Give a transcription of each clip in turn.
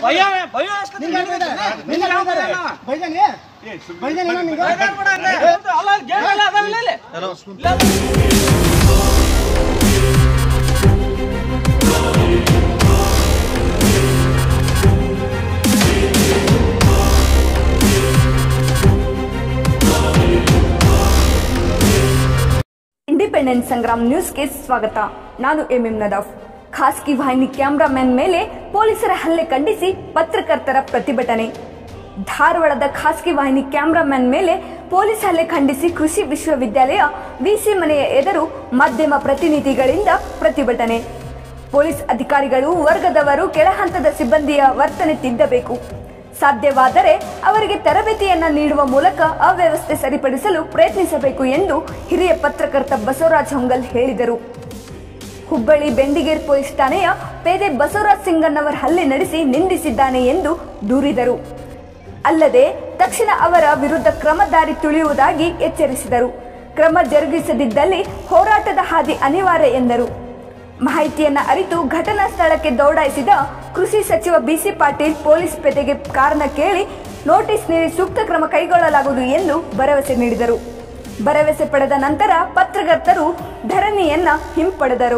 ಭಯ ಭಯ ಅಷ್ಟೇ ನಿಂಗೆ ಯಾರ್ ಬೈದಾರೆ? ನಿಂಗೆ ಯಾರ್ ಬೈದಾರೆ? ಬೈದಾನೆ? ಬೈದಾನೇನೋ ನಿಂಗೆ? ಅಲ್ಲ ಗೇಮ್ ಎಲ್ಲ ಅದಾವಿಲ್ಲ ಇಲ್ಲಿ? ಇಂಡಿಪೆಂಡೆನ್ಸ್ ಸಂಗ್ರಾಮ್ ನ್ಯೂಸ್ಗೆ ಸ್ವಾಗತ ನಾನು ಎಂ ಎಂ ನದಾಫ್ ಖಾಸಗಿ ವಾಹಿನಿ ಕ್ಯಾಮ್ರಾಮನ್ ಮೇಲೆ ಪೊಲೀಸರ ಹಲ್ಲೆ ಖಂಡಿಸಿ ಪತ್ರಕರ್ತರ ಪ್ರತಿಭಟನೆ ಧಾರವಾಡದ ಖಾಸಗಿ ವಾಹಿನಿ ಕ್ಯಾಮ್ರಾಮನ್ ಮೇಲೆ ಪೊಲೀಸ್ ಹಲ್ಲೆ ಖಂಡಿಸಿ ಕೃಷಿ ವಿಶ್ವವಿದ್ಯಾಲಯ ವಿಸಿ ಮನೆಯ ಎದುರು ಮಾಧ್ಯಮ ಪ್ರತಿನಿಧಿಗಳಿಂದ ಪ್ರತಿಭಟನೆ ಪೊಲೀಸ್ ಅಧಿಕಾರಿಗಳು ವರ್ಗದವರು ಕೆಳಹಂತದ ಸಿಬ್ಬಂದಿಯ ವರ್ತನೆ ತಿದ್ದಬೇಕು ಸಾಧ್ಯವಾದರೆ ಅವರಿಗೆ ತರಬೇತಿಯನ್ನ ನೀಡುವ ಮೂಲಕ ಅವ್ಯವಸ್ಥೆ ಸರಿಪಡಿಸಲು ಪ್ರಯತ್ನಿಸಬೇಕು ಎಂದು ಹಿರಿಯ ಪತ್ರಕರ್ತ ಬಸವರಾಜ್ ಹೊಂಗಲ್ ಹೇಳಿದರು ಹುಬ್ಬಳ್ಳಿ ಬೆಂಡಿಗೇರ್ ಪೊಲೀಸ್ ಠಾಣೆಯ ಪೇದೆ ಬಸವರಾಜ್ ಸಿಂಗನ್ನವರ್ ಹಲ್ಲೆ ನಡೆಸಿ ನಿಂದಿಸಿದ್ದಾನೆ ಎಂದು ದೂರಿದರು ಅಲ್ಲದೆ ತಕ್ಷಣ ಅವರ ವಿರುದ್ಧ ಕ್ರಮ ದಾರಿ ತುಳಿಯುವುದಾಗಿ ಎಚ್ಚರಿಸಿದರು ಕ್ರಮ ಜರುಗಿಸದಿದ್ದಲ್ಲಿ ಹೋರಾಟದ ಹಾದಿ ಅನಿವಾರ್ಯ ಎಂದರು ಮಾಹಿತಿಯನ್ನ ಅರಿತು ಘಟನಾ ಸ್ಥಳಕ್ಕೆ ದೌಡಾಯಿಸಿದ ಕೃಷಿ ಸಚಿವ ಬಿಸಿ ಪಾಟೀಲ್ ಪೊಲೀಸ್ ಪೇದೆಗೆ ಕಾರಣ ಕೇಳಿ ನೋಟಿಸ್ ನೀಡಿ ಸೂಕ್ತ ಕ್ರಮ ಕೈಗೊಳ್ಳಲಾಗುವುದು ಎಂದು ಭರವಸೆ ನೀಡಿದರು ಭರವಸೆ ಪಡೆದ ನಂತರ ಪತ್ರಕರ್ತರು ಧರಣಿಯನ್ನ ಹಿಂಪಡೆದರು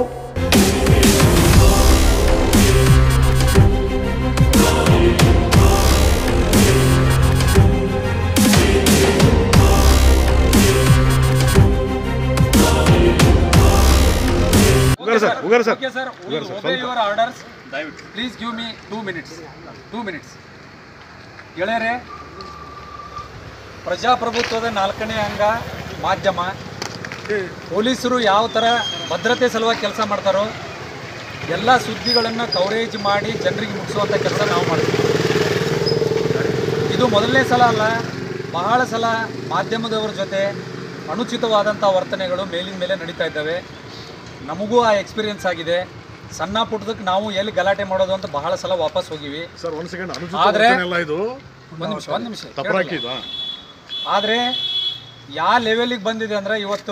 ಉಗಾರ ಸರ್ ಉಗಾರ ಸರ್ Okay, sir. We ಉಗಾರ will ಸರ್ obey ಸ್ವಲ್ಪ your orders. Please give me two minutes. Two minutes. ಗೆಳೆಯರೆ ಪ್ರಜಾಪ್ರಭುತ್ವದ ನಾಲ್ಕನೇ ಅಂಗ ಮಾಧ್ಯಮ ಪೊಲೀಸರು ಯಾವ ಥರ ಭದ್ರತೆ ಸಲುವಾಗಿ ಕೆಲಸ ಮಾಡ್ತಾರೋ ಎಲ್ಲ ಸುದ್ದಿಗಳನ್ನು ಕವರೇಜ್ ಮಾಡಿ ಜನರಿಗೆ ಮುಟ್ಟಿಸುವಂಥ ಕೆಲಸ ನಾವು ಮಾಡ್ತೀವಿ ಇದು ಮೊದಲನೇ ಸಲ ಅಲ್ಲ ಬಹಳ ಸಲ ಮಾಧ್ಯಮದವರ ಜೊತೆ ಅನುಚಿತವಾದಂಥ ವರ್ತನೆಗಳು ಮೇಲಿನ ಮೇಲೆ ನಡೀತಾ ಇದ್ದಾವೆ ನಮಗೂ ಆ ಎಕ್ಸ್ಪೀರಿಯನ್ಸ್ ಆಗಿದೆ ಸಣ್ಣ ಪುಟ್ಟದಕ್ಕೆ ನಾವು ಎಲ್ಲಿ ಗಲಾಟೆ ಮಾಡೋದು ಅಂತ ಬಹಳ ಸಲ ವಾಪಸ್ ಹೋಗಿವಿ ಸರ್ ಒಂದ್ ಸೆಕೆಂಡ್ ಅನುಚಿತ ಆದ್ರೆ- ವರ್ತನೆ ಎಲ್ಲ ಇದು ಒಂದು ನಿಮಿಷ ಒಂದು ನಿಮಿಷ ತಪ್ಪರಾಕಿದ ಆದರೆ ಯಾವ ಲೆವೆಲಿಗೆ ಬಂದಿದೆ ಅಂದರೆ ಇವತ್ತು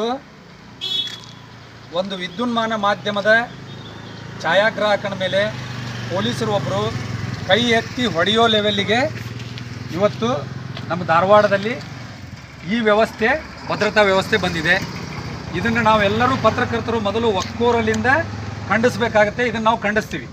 ಒಂದು ವಿದ್ಯುನ್ಮಾನ ಮಾಧ್ಯಮದ ಛಾಯಾಗ್ರಾಹಕನ ಮೇಲೆ ಪೊಲೀಸರು ಒಬ್ಬರು ಕೈ ಎತ್ತಿ ಹೊಡೆಯೋ ಲೆವೆಲ್ಲಿಗೆ ಇವತ್ತು ನಮ್ಮ ಧಾರವಾಡದಲ್ಲಿ ಈ ವ್ಯವಸ್ಥೆ ಭದ್ರತಾ ವ್ಯವಸ್ಥೆ ಬಂದಿದೆ ಇದನ್ನು ನಾವೆಲ್ಲರೂ ಪತ್ರಕರ್ತರು ಮೊದಲು ಒಕ್ಕೋರಲಿಂದ ಖಂಡಿಸ್ಬೇಕಾಗತ್ತೆ ಇದನ್ನು ನಾವು ಖಂಡಿಸ್ತೀವಿ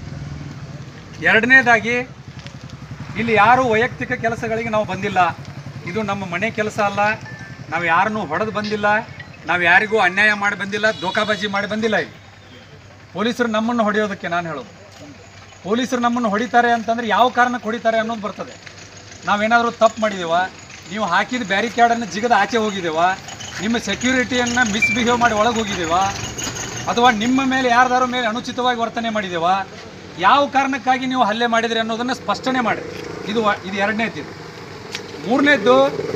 ಎರಡನೇದಾಗಿ ಇಲ್ಲಿ ಯಾರು ವೈಯಕ್ತಿಕ ಕೆಲಸಗಳಿಗೆ ನಾವು ಬಂದಿಲ್ಲ ಇದು ನಮ್ಮ ಮನೆ ಕೆಲಸ ಅಲ್ಲ ನಾವು ಯಾರನ್ನೂ ಹೊಡೆದು ಬಂದಿಲ್ಲ ನಾವು ಯಾರಿಗೂ ಅನ್ಯಾಯ ಮಾಡಿ ಬಂದಿಲ್ಲ ದೋಖಾಬಾಜಿ ಮಾಡಿ ಬಂದಿಲ್ಲ ಇಲ್ಲಿ ಪೊಲೀಸರು ನಮ್ಮನ್ನು ಹೊಡೆಯೋದಕ್ಕೆ ನಾನು ಹೇಳೋದು ಪೊಲೀಸರು ನಮ್ಮನ್ನು ಹೊಡಿತಾರೆ ಅಂತಂದ್ರೆ ಯಾವ ಕಾರಣಕ್ಕೆ ಹೊಡಿತಾರೆ ಅನ್ನೋದು ಬರ್ತದೆ ನಾವೇನಾದರೂ ತಪ್ಪು ಮಾಡಿದೇವ ನೀವು ಹಾಕಿದ ಬ್ಯಾರಿಕೇಡನ್ನು ಜಿಗದ ಆಚೆ ಹೋಗಿದ್ದೇವ ನಿಮ್ಮ ಸೆಕ್ಯೂರಿಟಿಯನ್ನು ಮಿಸ್ಬಿಹೇವ್ ಮಾಡಿ ಒಳಗೆ ಹೋಗಿದ್ದೇವ ಅಥವಾ ನಿಮ್ಮ ಮೇಲೆ ಯಾರ್ದಾರ ಮೇಲೆ ಅನುಚಿತವಾಗಿ ವರ್ತನೆ ಮಾಡಿದೇವ ಯಾವ ಕಾರಣಕ್ಕಾಗಿ ನೀವು ಹಲ್ಲೆ ಮಾಡಿದ್ರಿ ಅನ್ನೋದನ್ನು ಸ್ಪಷ್ಟನೆ ಮಾಡಿ ಇದು ವ- ಇದು ಎರಡನೇದು ಇದು ಮೂರನೇದ್ದು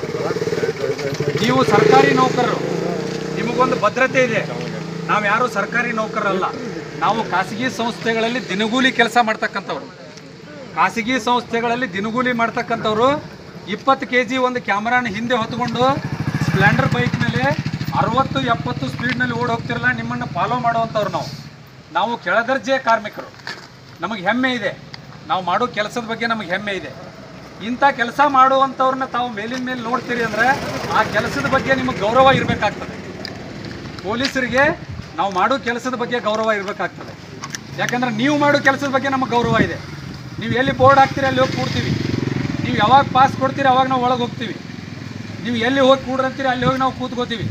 ನೀವು ಸರ್ಕಾರಿ ನೌಕರರು ನಿಮಗೊಂದು ಭದ್ರತೆ ಇದೆ ನಾವು ಯಾರು ಸರ್ಕಾರಿ ನೌಕರರಲ್ಲ ನಾವು ಖಾಸಗಿ ಸಂಸ್ಥೆಗಳಲ್ಲಿ ದಿನಗೂಲಿ ಕೆಲಸ ಮಾಡ್ತಕ್ಕಂಥವ್ರು ಖಾಸಗಿ ಸಂಸ್ಥೆಗಳಲ್ಲಿ ದಿನಗೂಲಿ ಮಾಡ್ತಕ್ಕಂಥವ್ರು ಇಪ್ಪತ್ತು ಕೆ ಜಿ ಒಂದು ಕ್ಯಾಮ್ರಾನ ಹಿಂದೆ ಹೊತ್ಕೊಂಡು ಸ್ಪ್ಲೆಂಡರ್ ಬೈಕ್ನಲ್ಲಿ ಅರವತ್ತು ಎಪ್ಪತ್ತು ಸ್ಪೀಡ್ನಲ್ಲಿ ಓಡಿ ಹೋಗ್ತಿರಲ್ಲ ನಿಮ್ಮನ್ನು ಫಾಲೋ ಮಾಡುವಂಥವ್ರು ನಾವು ನಾವು ಕೆಳದರ್ಜೆ ಕಾರ್ಮಿಕರು ನಮಗೆ ಹೆಮ್ಮೆ ಇದೆ ನಾವು ಮಾಡೋ ಕೆಲಸದ ಬಗ್ಗೆ ನಮಗೆ ಹೆಮ್ಮೆ ಇದೆ ಇಂಥ ಕೆಲಸ ಮಾಡುವಂಥವ್ರನ್ನ ತಾವು ಮೇಲಿನ ಮೇಲೆ ನೋಡ್ತೀರಿ ಅಂದರೆ ಆ ಕೆಲಸದ ಬಗ್ಗೆ ನಿಮಗೆ ಗೌರವ ಇರಬೇಕಾಗ್ತದೆ ಪೊಲೀಸರಿಗೆ ನಾವು ಮಾಡೋ ಕೆಲಸದ ಬಗ್ಗೆ ಗೌರವ ಇರಬೇಕಾಗ್ತದೆ ಯಾಕಂದ್ರೆ ನೀವು ಮಾಡೋ ಕೆಲಸದ ಬಗ್ಗೆ ನಮಗೆ ಗೌರವ ಇದೆ ನೀವು ಎಲ್ಲಿ ಬೋರ್ಡ್ ಹಾಕ್ತೀರಿ ಅಲ್ಲಿ ಹೋಗಿ ಕೂಡ್ತೀವಿ ನೀವು ಯಾವಾಗ ಪಾಸ್ ಕೊಡ್ತೀರಿ ಅವಾಗ ನಾವು ಒಳಗೆ ಹೋಗ್ತೀವಿ ನೀವು ಎಲ್ಲಿ ಹೋಗಿ ಕೂಡ್ರಂತೀರಿ ಅಲ್ಲಿ ಹೋಗಿ ನಾವು ಕೂತ್ಕೋತೀವಿ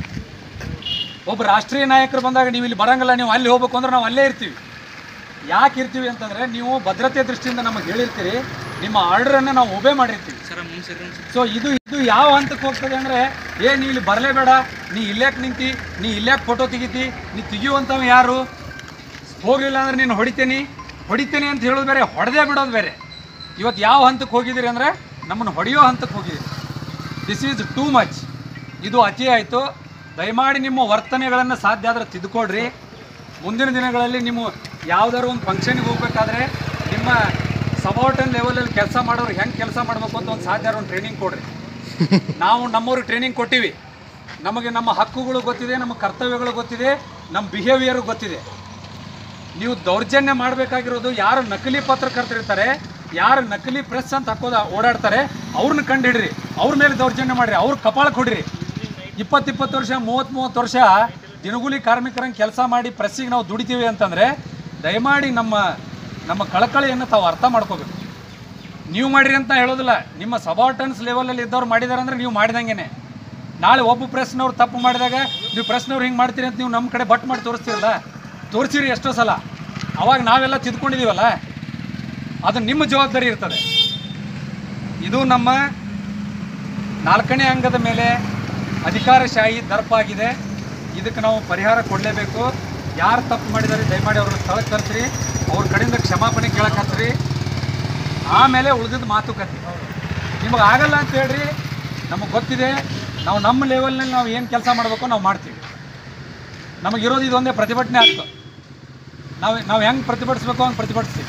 ಒಬ್ಬ ರಾಷ್ಟ್ರೀಯ ನಾಯಕರು ಬಂದಾಗ ನೀವು ಇಲ್ಲಿ ಬರಂಗಿಲ್ಲ ನೀವು ಅಲ್ಲಿ ಹೋಗ್ಬೇಕು ಅಂದ್ರೆ ನಾವು ಅಲ್ಲೇ ಇರ್ತೀವಿ ಯಾಕೆ ಇರ್ತೀವಿ ಅಂತಂದರೆ ನೀವು ಭದ್ರತೆ ದೃಷ್ಟಿಯಿಂದ ನಮಗೆ ಹೇಳಿರ್ತೀರಿ ನಿಮ್ಮ ಆರ್ಡರನ್ನು ನಾವು ಒಬೇ ಮಾಡಿರ್ತೀವಿ ಸೊ ಇದು ಇದು ಯಾವ ಹಂತಕ್ಕೆ ಹೋಗ್ತದೆ ಅಂದರೆ ಏ ನೀ ಇಲ್ಲಿ ಬರಲೇಬೇಡ ನೀ ಇಲ್ಯಾಕೆ ನಿಂತಿ ನೀ ಇಲ್ಯಾಕೆ ಫೋಟೋ ತೆಗಿತಿ ನೀ ತೆಗಿಯುವಂಥವ ಯಾರು ಹೋಗಲಿಲ್ಲ ಅಂದ್ರೆ ನೀನು ಹೊಡಿತೇನೆ ಹೊಡಿತೇನೆ ಅಂತ ಹೇಳೋದು ಬೇರೆ ಹೊಡೆದೇ ಬಿಡೋದು ಬೇರೆ ಇವತ್ತು ಯಾವ ಹಂತಕ್ಕೆ ಹೋಗಿದ್ದೀರಿ ಅಂದರೆ ನಮ್ಮನ್ನು ಹೊಡೆಯೋ ಹಂತಕ್ಕೆ ಹೋಗಿದ್ದೀರಿ ದಿಸ್ ಈಸ್ ಟೂ ಮಚ್ ಇದು ಅತಿ ಆಯಿತು ದಯಮಾಡಿ ನಿಮ್ಮ ವರ್ತನೆಗಳನ್ನು ಸಾಧ್ಯ ಆದ್ರೆ ತಿದ್ದುಕೊಡ್ರಿ ಮುಂದಿನ ದಿನಗಳಲ್ಲಿ ನೀವು ಯಾವ್ದಾದ್ರು ಒಂದು ಫಂಕ್ಷನ್ಗೆ ಹೋಗ್ಬೇಕಾದ್ರೆ ನಿಮ್ಮ ಸಬಾರ್ಟನ್ ಲೆವೆಲಲ್ಲಿ ಕೆಲಸ ಮಾಡೋರು ಹೆಂಗೆ ಕೆಲಸ ಮಾಡಬೇಕು ಅಂತ ಒಂದು ಸಾಧ್ಯ ಒಂದು ಟ್ರೈನಿಂಗ್ ಕೊಡ್ರಿ ನಾವು ನಮ್ಮವ್ರಿಗೆ ಟ್ರೈನಿಂಗ್ ಕೊಟ್ಟಿವಿ ನಮಗೆ ನಮ್ಮ ಹಕ್ಕುಗಳು ಗೊತ್ತಿದೆ ನಮ್ಮ ಕರ್ತವ್ಯಗಳು ಗೊತ್ತಿದೆ ನಮ್ಮ ಬಿಹೇವಿಯರ್ ಗೊತ್ತಿದೆ ನೀವು ದೌರ್ಜನ್ಯ ಮಾಡಬೇಕಾಗಿರೋದು ಯಾರು ನಕಲಿ ಪತ್ರಕರ್ತರಿರ್ತಾರೆ ಯಾರು ನಕಲಿ ಪ್ರೆಸ್ ಅಂತ ಹಾಕೋದ ಓಡಾಡ್ತಾರೆ ಅವ್ರನ್ನ ಕಂಡು ಹಿಡ್ರಿ ಅವ್ರ ಮೇಲೆ ದೌರ್ಜನ್ಯ ಮಾಡ್ರಿ ಅವ್ರ ಕಪಾಳಕ್ಕೆ ಹೊಡ್ರಿ ಇಪ್ಪತ್ತು ಇಪ್ಪತ್ತು ವರ್ಷ ಮೂವತ್ತು ಮೂವತ್ತು ವರ್ಷ ದಿನಗೂಲಿ ಕಾರ್ಮಿಕರಂಗೆ ಕೆಲಸ ಮಾಡಿ ಪ್ರೆಸ್ಸಿಗೆ ನಾವು ದುಡಿತೀವಿ ಅಂತಂದರೆ ದಯಮಾಡಿ ನಮ್ಮ ನಮ್ಮ ಕಳಕಳಿಯನ್ನು ತಾವು ಅರ್ಥ ಮಾಡ್ಕೋಬೇಕು ನೀವು ಮಾಡಿರಿ ಅಂತ ಹೇಳೋದಿಲ್ಲ ನಿಮ್ಮ ಸಬಾರ್ಟನ್ಸ್ ಲೆವೆಲಲ್ಲಿ ಇದ್ದವ್ರು ಮಾಡಿದಾರೆ ಅಂದ್ರೆ ನೀವು ಮಾಡಿದಂಗೆನೆ ನಾಳೆ ಒಬ್ಬ ಪ್ರೆಸ್ನವ್ರು ತಪ್ಪು ಮಾಡಿದಾಗ ನೀವು ಪ್ರೆಸ್ನವ್ರು ಹಿಂಗೆ ಮಾಡ್ತೀರಿ ಅಂತ ನೀವು ನಮ್ಮ ಕಡೆ ಬಟ್ ಮಾಡಿ ತೋರಿಸ್ತೀರಲ್ಲ ತೋರಿಸಿರಿ ಎಷ್ಟೋ ಸಲ ಅವಾಗ ನಾವೆಲ್ಲ ತಿದ್ಕೊಂಡಿದ್ದೀವಲ್ಲ ಅದು ನಿಮ್ಮ ಜವಾಬ್ದಾರಿ ಇರ್ತದೆ ಇದು ನಮ್ಮ ನಾಲ್ಕನೇ ಅಂಗದ ಮೇಲೆ ಅಧಿಕಾರಶಾಹಿ ದರ್ಪ ಆಗಿದೆ ಇದಕ್ಕೆ ನಾವು ಪರಿಹಾರ ಕೊಡಲೇಬೇಕು ಯಾರು ತಪ್ಪು ಮಾಡಿದ್ದಾರೆ ದಯಮಾಡಿ ಅವ್ರನ್ನ ಸ್ಥಳಕ್ಕೆ ತರಿಸ್ರಿ ಅವ್ರ ಕಡೆಯಿಂದ ಕ್ಷಮಾಪಣೆ ಕೇಳಕ್ಕೆ ಆಮೇಲೆ ಉಳಿದಿದ್ದು ಮಾತುಕತೆ ನಿಮಗೆ ಆಗಲ್ಲ ಅಂತ ಹೇಳ್ರಿ ನಮಗೆ ಗೊತ್ತಿದೆ ನಾವು ನಮ್ಮ ಲೆವೆಲ್ನಲ್ಲಿ ನಾವು ಏನು ಕೆಲಸ ಮಾಡಬೇಕು ನಾವು ಮಾಡ್ತೀವಿ ನಮಗಿರೋದು ಇದೊಂದೇ ಪ್ರತಿಭಟನೆ ಆಗ್ತದೆ ನಾವು ನಾವು ಹೆಂಗೆ ಪ್ರತಿಭಟಿಸ್ಬೇಕು ಹಂಗೆ ಪ್ರತಿಭಟಿಸ್ತೀವಿ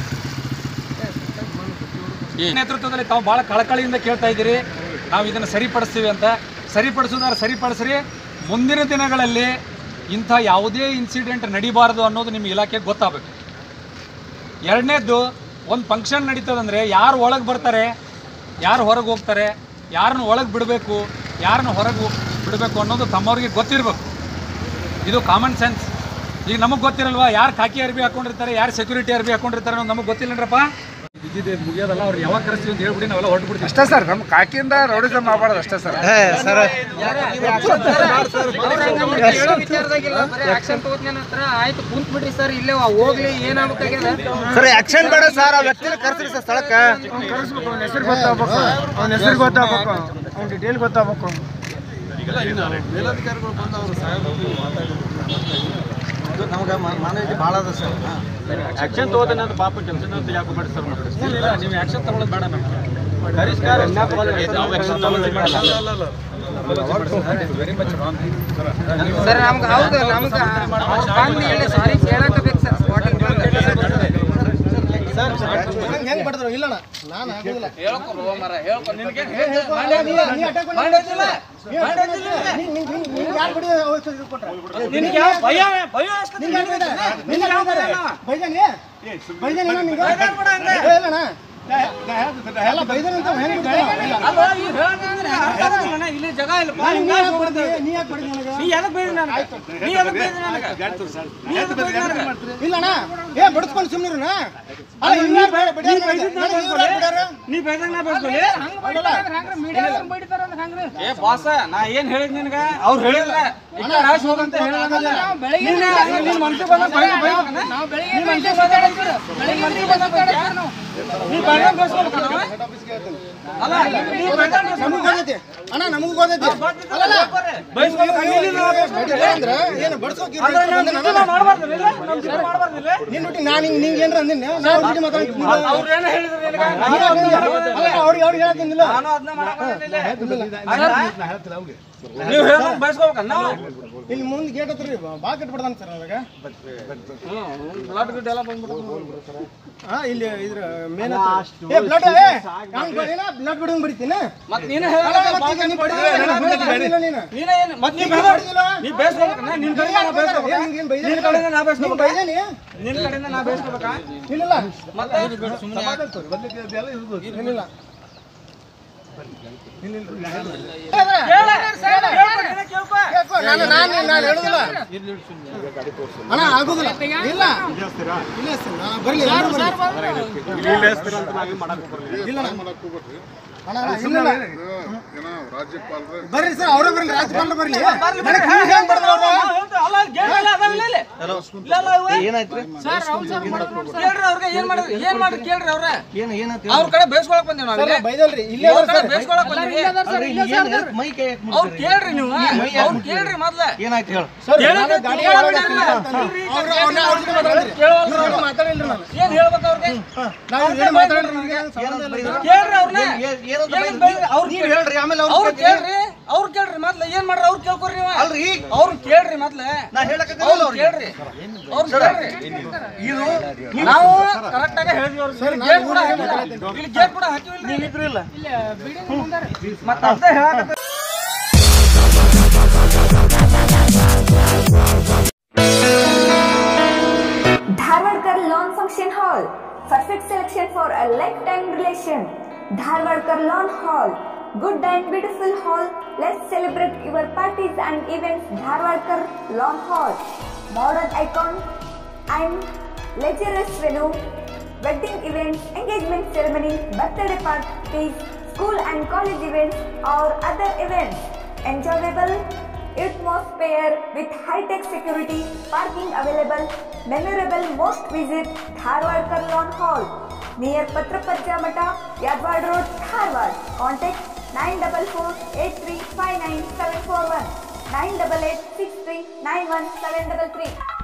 ಈ ನೇತೃತ್ವದಲ್ಲಿ ತಾವು ಭಾಳ ಕಳಕಳಿಯಿಂದ ಕೇಳ್ತಾ ಇದ್ದೀರಿ ನಾವು ಇದನ್ನು ಸರಿಪಡಿಸ್ತೀವಿ ಅಂತ ಸರಿಪಡಿಸೋದಾದ್ರೆ ಸರಿಪಡಿಸ್ರಿ ಮುಂದಿನ ದಿನಗಳಲ್ಲಿ ಇಂಥ ಯಾವುದೇ ಇನ್ಸಿಡೆಂಟ್ ನಡಿಬಾರದು ಅನ್ನೋದು ನಿಮ್ಮ ಇಲಾಖೆಗೆ ಗೊತ್ತಾಗಬೇಕು ಎರಡನೇದ್ದು ಒಂದು ಫಂಕ್ಷನ್ ನಡೀತದಂದ್ರೆ ಯಾರು ಒಳಗೆ ಬರ್ತಾರೆ ಯಾರು ಹೊರಗೆ ಹೋಗ್ತಾರೆ ಯಾರನ್ನ ಒಳಗೆ ಬಿಡಬೇಕು ಯಾರನ್ನ ಹೊರಗೆ ಬಿಡಬೇಕು ಅನ್ನೋದು ತಮ್ಮವ್ರಿಗೆ ಗೊತ್ತಿರಬೇಕು ಇದು ಕಾಮನ್ ಸೆನ್ಸ್ ಈಗ ನಮಗೆ ಗೊತ್ತಿರಲ್ವಾ ಯಾರು ಕಾಕಿ ಅರ್ಬಿ ಹಾಕೊಂಡಿರ್ತಾರೆ ಯಾರು ಸೆಕ್ಯೂರಿಟಿ ಅರ್ಬಿ ಹಾಕೊಂಡಿರ್ತಾರೆ ಅನ್ನೋದು ನಮಗೆ ಗೊತ್ತಿಲ್ಲನ್ರಪ್ಪ ಇದ್ದಿದೆ ಮುಗಿಯೋದಲ್ಲ ಅವ್ರು ಯಾವಾಗ ಕರೆಸ್ತೀವಿ ಅಂತ ಹೇಳ್ಬಿಡಿ ನಾವೆಲ್ಲ ಹೊರಟ್ಬಿಡ್ತೀವಿ ಅಷ್ಟೇ ಸರ್ ನಮ್ಮ ಕಾಕಿಯಿಂದ ರೌಡಿಸಮ್ ಮಾಡಬಾರ್ದು ಅಷ್ಟೇ ಸರ್ ಆಯ್ತು ಕುಂತ್ ಬಿಡ್ರಿ ಸರ್ ಇಲ್ಲೇ ಹೋಗ್ಲಿ ಏನಾಗ್ಬೇಕಾಗ್ಯದ ಸರ್ ಆಕ್ಷನ್ ಬೇಡ ಸರ್ ಆ ವ್ಯಕ್ತಿನ ಕರ್ಸ್ರಿ ಸರ್ ಸ್ಥಳಕ್ಕೆ ಕರೆಸ್ಬೇಕು ಅವ್ನ ಹೆಸರು ಗೊತ್ತಾಗ್ಬೇಕು ಅವ್ನ ಹೆಸರು ಗೊತ್ತಾಗ್ಬೇಕು ಅವ್ನ ಡಿಟೇಲ್ ಗೊತ್ತಾಗ್ಬೇಕು ನಮ್ಗೆ ಮಾನವೀಯತೆ ಭಾಳ ಅದ ಸರ್ ಆಕ್ಷನ್ ತಗೋತಾನೆ ಅಂತ ಪಾಪ ಕೆಲಸ ಯಾಕೆ ಸರ್ ಇಲ್ಲ ನೀವು ಆಕ್ಷನ್ ತಗೊಳ್ಳೋದು ಬೇಡ ನಮ್ಗೆ ವೆರಿ ಮಚ್ ರಾಂಗ್ ಸರ್ ನಮ್ಗೆ ಹೌದು ನಮ್ಗೆ ಬಂದು ಹೇಳಿ ಸಾರಿ ಕೇಳಕ್ಕೆ ಬೇಕು ಸರ್ ಸ್ಪಾಟಿಂಗ್ ಹೆಂಗ್ ಬಡದ್ರು ಇಲ್ಲಣ್ಣ ನಾನು ಆಗೋದಿಲ್ಲ ಹೇಳ್ಕೊರು ಮರ ಹೇಳ್ಕೊ ನಿನಗೆ ನೀ ಅಟ್ಯಾಕ್ ಮಾಡಿದ್ದಿಲ್ಲ ಯಾರು ಬಿಡಿ ಕೊಟ್ರೆ ನಿನಗೆ ಯಾವ ಭಯ ಭಯ ಅಷ್ಟೇ ನಿಂಗೆ ಯಾರು ಬೈದಾರೆ? ನಿಂಗೆ ಯಾರು ಬೈದಾರೆ? ಬೈದಾನೆ? ಬೈದಾನೇನೋ ನಿಂಗೆ? ಬೈದಾಡ್ಬೇಡ ಹಂಗೆ. ಏ, ಇಲ್ಲಣ್ಣ. ಎಲ್ಲ ಬೈದಾನೆ ಅಂತ ಹೆಂಗ್ ಬಿಡ್ತಾನೆ? ಇಲ್ಲ. ಅಲ್ಲ ಈ ಹೇಳಂದ್ರೆ ಅರ್ಥ ಆಗಲ್ಲ ಇಲ್ಲಿ ಜಾಗ ಇಲ್ಲ ನಾನು ನೀ ಯಾಕ್ ಬಡ್ದಿ? ನೀ ಯಾಕ್ ಬಡ್ದಿ ನನಗೆ? ನೀ ಎದಕ್ ಬೈದಿ ನನಗೆ ನೀ ಎದಕ್ ಬೈದಿ ನನಗೆ ನೀ ಎದಕ್ ಬೈದಿ ನನಗೆ ಇಲ್ಲಣ್ಣ ಏ ಬಡಿಸ್ಕೊಂಡು ಸುಮ್ಮನಿರುನ ಅಲ್ಲ ಇನ್ನ ಬೇಡ ಬಿಡಿ ನೀ ಬೈದಂಗ ನಾ ಬೈಸ್ಕೊಳ್ಳಿ ಏ ಬಾಸ ನಾ ಏನ್ ಹೇಳಿದ್ ನಿನಗ ಅವ್ರು ಹೇಳಿಲ್ಲ ಇಲ್ಲ ರಾಶ್ ಹೋಗಂತ ಹೇಳಿಲ್ಲ ನೀನ್ ನಿನ್ ಮನ್ಸಿಗೆ ಬಂದ ಬೈ ಬೈಬೇಕನ ನೀನ್ ಮನ್ಸಿಗೆ ಬಂದ ಬೈತೀರ. ನಿನ್ ಮನ್ಸಿಗೆ ಬಂದ ಬೈತೀರ. ನೀ ಬೈದಂಗ ಬೈಸ್ಕೊಬೇಕ ನಾವು? ಅಲ್ಲ ನೀ ಬೈದಂಗ ನಮಗ್ ಗೊತ್ತೈತಿ ಅಣ್ಣ ನಮಗೂ ಗೊತ್ತೈತಿ ಅಲ್ಲಲ್ಲ ಬೈಸ್ಕೊಬೇಕ ನೀನ್ ಇಲ್ಲ ಬಡಿದ್ರೆ ಅಂದ್ರೆ ಏನು ಬಡ್ಸೋಕ್ ಇರ್ಬೇಕು ಅಂದ್ರೆ ನಮ್ ಬಂದೆ ಜೊತೆ ನಾನು. ಮಾಡ್ಬಾರ್ದಿಲ್ಲ ನಮ್ ಜೊತೆ ಮಾಡ್ಬಾರ್ದಿಲ್ಲ ನಿನ್ ಬಿಟ್ಟು ನಾನು ಹಿಂಗ್ ನಿಂಗೆ ಏನ್ರ ಅಂದಿನ ನಾವು ಜೊತೆ ಮಾತಾಡ್ತೀನಿ ಅವ್ರು ಏನ ಹೇಳಿದ್ರು ನಿನಗ ಅವ್ರಿಗೆ ಅವ್ರಿಗೆ ಹೇಳ್ತೀನಿಲ್ಲ ನಾನು ಅದನ್ನ ಮಾಡಕ್ಕಾಗಲ್ಲ ನೀವು ಹೇಳ್ದಂಗ ಬೈಸ್ಕೊಬೇಕ ನಾವು ಇಲ್ಲಿ ಮುಂದೆ ಗೇಟ್ ಹತ್ರ ರೀ ಬಾ ಕಟ್ಬಿಡ್ತಾನೆ ಸರ್ ಅವಾಗ ಬ್ಲಡ್ ಗಿಡ್ ಎಲ್ಲ ಬಂದ್ಬಿಡ್ತು ಹಾ ಇಲ್ಲಿ ಇದ್ರ ಮೇನ್ ಏ ಬ್ಲಡ್ ಏ ಹಂಗ್ ಬಡಿನ ಬ್ಲಡ್ ಬಿಡಂಗ್ ಬಿಡ್ತೀನಿ ಮತ್ ನೀನೇ ಅಲ್ಲ, ಹೇಳ ಮತ್ತೆ ಈಗ ನೀ ಬಡಿದಿಲ್ಲ ನೀನು ನೀನೇ ಏನು ಮತ್ ನೀ ನೀನ್ ಬಡಿದಿಲ್ಲ ನೀ ಬೇಸ್ಕೋಬೇಕನ್ನ ನಿನ್ ಕಡೆಯಿಂದ ನಾ ಬೇಸ್ಕೋಬೇಕಾ ಏನ್ ಹಿಂಗೇನ್ ಬೈದೆ? ನಿನ್ ಕಡೆಯಿಂದ ನಾ ನೀನ್ ಬೇಸ್ಕೋಬೇಕಾ ಬೈದೇನಿ ನಿನ್ ಕಡೆಯಿಂದ ನಾ ಬೇಸ್ಕೋಬೇಕಾ ಇಲ್ಲ ಮತ್ತೆ ಏನಿಲ್ಲ ಕೇಳ ಕೇಳ್ಕೊ, ಕೇಳ್ಕೊ. ಕೇಳ್ಕೊ, ನಾನು ನಾನು ನಾನು ಹೇಳುದಿಲ್ಲ ಅಣ್ಣ ಆಗುದಿಲ್ಲ ಇಲ್ಲ ಇಲ್ಲ ಸರ್ ನಾನು ಬರ್ಲಿ ಯಾರು ಬರ್ಲಿ ಇಲ್ಲ ಅಣ್ಣ. ಅಣ್ಣ, ಇಲ್ಲ, ಇಲ್ಲ. ಬರ್ರಿ ಸರ್ ಅವರೇ ಬರ್ಲಿ ರಾಜ್ಯಪಾಲರು ಬರ್ಲಿ ನನಗೆ ಕಿವಿ ಹೆಂಗ್ ಬಡ್ದ್ರು ಅವ್ರು? ಅಲ್ಲ, ಗೇಟ್ ಎಲ್ಲ ಅದಾವ ಇಲ್ಲ ಇಲ್ಲಿ? ಇಲ್ಲ, ಇಲ್ಲ, ಇವ? ಕೇಳ್ರಿ ಅವ್ರಿಗೆ ಏನ್ ಮಾಡಿದ್ರು ಏನ್ ಮಾಡ್ರಿ ಕೇಳ್ರಿ ಅವ್ರ ಏನು ಏನಂತ ಅವ್ರ ಕಡೆ ಬೇಸ್ಕೊಳಕ್ ಬಂದೇವ್ ನಾವು ಸರ್, ಇಲ್ಲಿ. ಬೈದಲ್ರಿ ಇಲ್ಲೇ ಅವ್ರ ಅದಾರ ಕಡೆ ಸರ್. ಬೇಸ್ಕೊಳಕ್ ಬಂದೀವಿ ಮೈ ಕೈ ಯಾಕ್ ಅವ್ರು ಕೇಳ್ರಿ ನೀವು ಅವ್ರು ಕೇಳ್ರಿ ಮೊದ್ಲ ಏನಾಯ್ತು ಹೇಳು ಸರ್, ಕೇಳಿದ್ರೆ ನಾನು ಗಾಡಿ ಕೇಳೋದು ಒಳಗೆ ಬಿಡಲ್ಲ. ಹಾಕ್ತೀನಿ ಅಂತ ಅವ್ರು- ಅವ್ರನ್ನ ಅವ್ರ ಜೊತೆ ಮಾತಾಡಿದ್ರಿ. ಕೇಳೋದು ಇವ್ರ ಜೊತೆ ಮಾತಾಡಿಲ್ರಿ ನಾನು ಏನ್ ಹೇಳ್ಬೇಕು ಅವ್ರಿಗೆ ನಾವು ಇವ್ರ ಜೊತೆ ಮಾತಾಡಿಲ್ರಿ ನನಗೆ ಏನು ಸಂಬಂಧ ಇಲ್ಲ ಇದು. ಕೇಳ್ರಿ ಅವ್ರನ್ನ ಏನಂತ ಏನ್ ಬೈದ್ರಿ? ಅವ್ರ್ ನೀವ್ ಹೇಳ್ರಿ ಆಮೇಲೆ ಅವ್ರು ಅವ್ರು ಕೇಳ್ರಿ ಅವ್ರು ಕೇಳ್ರಿ ಮೊದ್ಲ ಏನ್ ಮಾಡ್ರಿ ಅವ್ರು ಕೇಳ್ಕೊರಿ ನೀವು ಅಲ್ರಿ ಅವ್ರು ಕೇಳ್ರಿ ಮೊದ್ಲ ನಾ ಹೇಳಕ್ಕಾಗಲ್ಲ ಅವ್ರು ಅವ್ರಿಗೆ ಕೇಳ್ರಿ ಅವ್ರು ಕೇಳ್ರಿ ಇದು ನಾವು ಕರೆಕ್ಟ್ ಆಗಿ ಹೇಳಿದ್ವಿ ಅವ್ರಿಗೆ ಇಲ್ಲಿ ಗೇಟ್ ಕೂಡ ಹಾಕಿಲ್ಲ ಇಲ್ಲಿ ಗೇಟ್ ಕೂಡ ಹಾಕಿವಿಲ್ಲ ಇದ್ರು ಇಲ್ಲ ಮತ್ತೆ ಅಂತ ಹೇಳಕತ್ತ Dharwadkar lawn function function hall. Perfect selection for a lifetime relation. Dharwadkar Lawn Hall. Good and beautiful hall. Let's celebrate your parties and events. Dharwadkar Lawn Hall. Modern icon and luxurious venue. Wedding events, engagement ceremony, birthday parties, school and college events or other events. Enjoyable atmosphere with high-tech security, parking available, memorable most visit Dharwad Lawn Hall near Patrapajja Mata, Yadwad Road, Dharwad. Contact 944 988 639 733